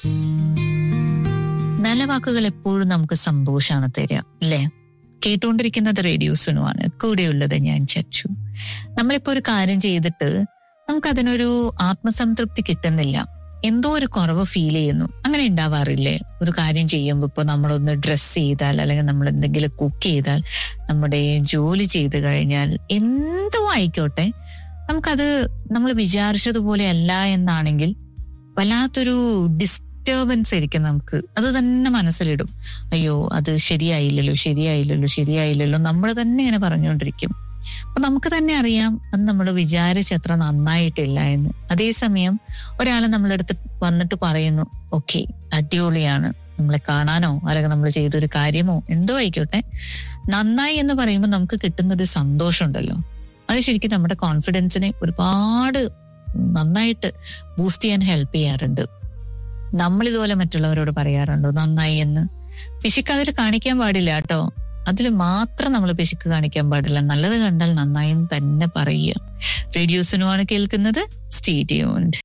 നല്ല വാക്കുകൾ എപ്പോഴും നമുക്ക് സന്തോഷമാണ് തരിക അല്ലേ കേട്ടുകൊണ്ടിരിക്കുന്നത് റേഡിയോസിനുമാണ് കൂടെയുള്ളത് ഞാൻ ചച്ചു നമ്മളിപ്പോ ഒരു കാര്യം ചെയ്തിട്ട് നമുക്കതിനൊരു ആത്മസംതൃപ്തി കിട്ടുന്നില്ല എന്തോ ഒരു കുറവ് ഫീൽ ചെയ്യുന്നു അങ്ങനെ ഉണ്ടാവാറില്ലേ ഒരു കാര്യം ചെയ്യുമ്പോൾ ഇപ്പോൾ നമ്മളൊന്ന് ഡ്രസ്സ് ചെയ്താൽ അല്ലെങ്കിൽ നമ്മൾ എന്തെങ്കിലും കുക്ക് ചെയ്താൽ നമ്മുടെ ജോലി ചെയ്ത് കഴിഞ്ഞാൽ എന്തോ ആയിക്കോട്ടെ നമുക്കത് നമ്മൾ വിചാരിച്ചതുപോലെ അല്ല എന്നാണെങ്കിൽ വല്ലാത്തൊരു ഡിസ്റ്റർബൻസ് ആയിരിക്കും നമുക്ക് അത് തന്നെ മനസ്സിലിടും അയ്യോ അത് ശരിയായില്ലല്ലോ ശരിയായില്ലല്ലോ ശരിയായില്ലല്ലോ നമ്മൾ തന്നെ ഇങ്ങനെ പറഞ്ഞുകൊണ്ടിരിക്കും അപ്പൊ നമുക്ക് തന്നെ അറിയാം അത് നമ്മൾ വിചാരിച്ചത്ര നന്നായിട്ടില്ല എന്ന് അതേസമയം ഒരാൾ നമ്മളടുത്ത് വന്നിട്ട് പറയുന്നു ഓക്കെ അടിപൊളിയാണ് നമ്മളെ കാണാനോ അല്ലെങ്കിൽ നമ്മൾ ചെയ്തൊരു കാര്യമോ എന്തോ ആയിക്കോട്ടെ നന്നായി എന്ന് പറയുമ്പോൾ നമുക്ക് കിട്ടുന്ന ഒരു സന്തോഷമുണ്ടല്ലോ അത് ശരിക്കും നമ്മുടെ കോൺഫിഡൻസിനെ ഒരുപാട് നന്നായിട്ട് ബൂസ്റ്റ് ചെയ്യാൻ ഹെൽപ്പ് ചെയ്യാറുണ്ട് നമ്മൾ ഇതുപോലെ മറ്റുള്ളവരോട് പറയാറുണ്ടോ നന്നായി എന്ന് പിശുക്ക് അതിൽ കാണിക്കാൻ പാടില്ല കേട്ടോ അതിൽ മാത്രം നമ്മൾ പിശുക്ക് കാണിക്കാൻ പാടില്ല നല്ലത് കണ്ടാൽ നന്നായി എന്ന് തന്നെ പറയുക റേഡിയോസിനുമാണ് കേൾക്കുന്നത് സ്റ്റേഡിയോണ്ട്